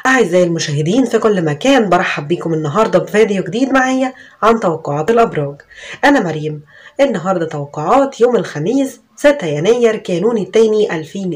أعزائي المشاهدين في كل مكان برحب بيكم النهاردة بفيديو جديد معايا عن توقعات الأبراج أنا مريم النهاردة توقعات يوم الخميس 6 يناير كانون الثاني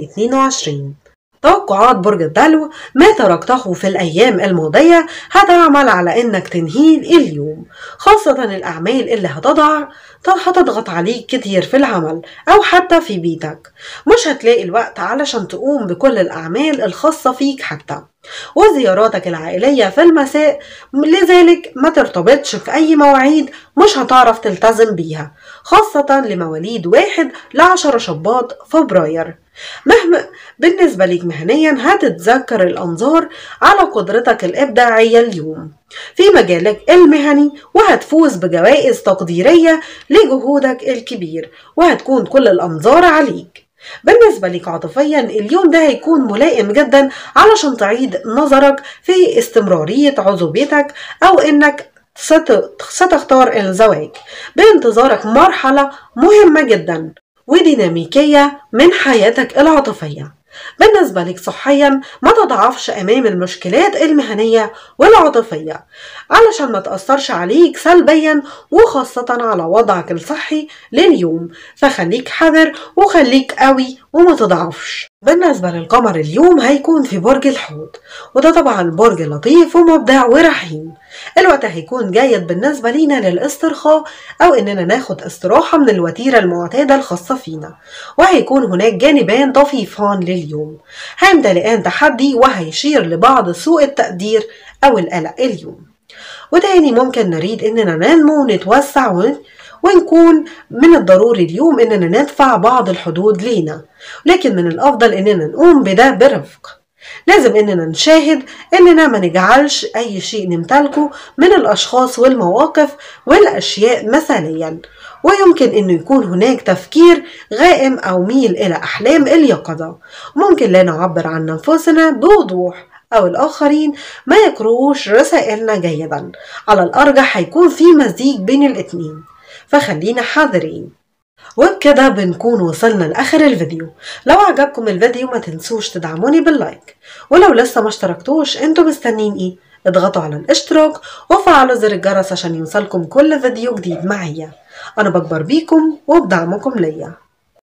2022 توقعات برج الدلو ما تركته في الأيام الماضية هتعمل على إنك تنهيه اليوم خاصة الأعمال اللي هتضع هتضغط عليك كتير في العمل أو حتى في بيتك مش هتلاقي الوقت علشان تقوم بكل الأعمال الخاصة فيك حتى وزياراتك العائلية في المساء لذلك ما ترتبطش في أي مواعيد مش هتعرف تلتزم بيها خاصة لمواليد واحد لعشر شباط فبراير مهما بالنسبة ليك مهنيا هتتذكر الأنظار على قدرتك الإبداعية اليوم في مجالك المهني وهتفوز بجوائز تقديرية لجهودك الكبير وهتكون كل الأنظار عليك بالنسبة لك عاطفيا اليوم ده هيكون ملائم جدا علشان تعيد نظرك في استمرارية عزوبيتك أو إنك ستختار الزواج بانتظارك مرحلة مهمة جدا وديناميكية من حياتك العاطفية بالنسبة لك صحيا ما تضعفش أمام المشكلات المهنية والعاطفية علشان ما تأثرش عليك سلبيا وخاصة على وضعك الصحي لليوم فخليك حذر وخليك قوي وما تضعفش بالنسبة للقمر اليوم هيكون في برج الحوت وده طبعا برج لطيف ومبدع ورحيم الوقت هيكون جيد بالنسبة لينا للاسترخاء أو إننا ناخد استراحة من الوتيرة المعتادة الخاصة فينا وهيكون هناك جانبان طفيفان لليوم هيمتلئان تحدي وهيشير لبعض سوء التقدير أو القلق اليوم وتاني ممكن نريد إننا ننمو ونتوسع ونكون من الضروري اليوم إننا ندفع بعض الحدود لينا لكن من الأفضل إننا نقوم بده برفق لازم إننا نشاهد إننا ما نجعلش أي شيء نمتلكه من الأشخاص والمواقف والأشياء مثاليا ويمكن أنه يكون هناك تفكير غائم أو ميل إلى أحلام اليقظة ممكن لا نعبر عن أنفسنا بوضوح أو الآخرين ما يقرؤوش رسائلنا جيدا على الأرجح هيكون في مزيج بين الاتنين فخلينا حذرين وبكده بنكون وصلنا لآخر الفيديو لو عجبكم الفيديو ما تنسوش تدعموني باللايك ولو لسه ما اشتركتوش انتوا مستنين ايه اضغطوا على الاشتراك وفعلوا زر الجرس عشان يوصلكم كل فيديو جديد معايا انا بكبر بيكم وبدعمكم ليا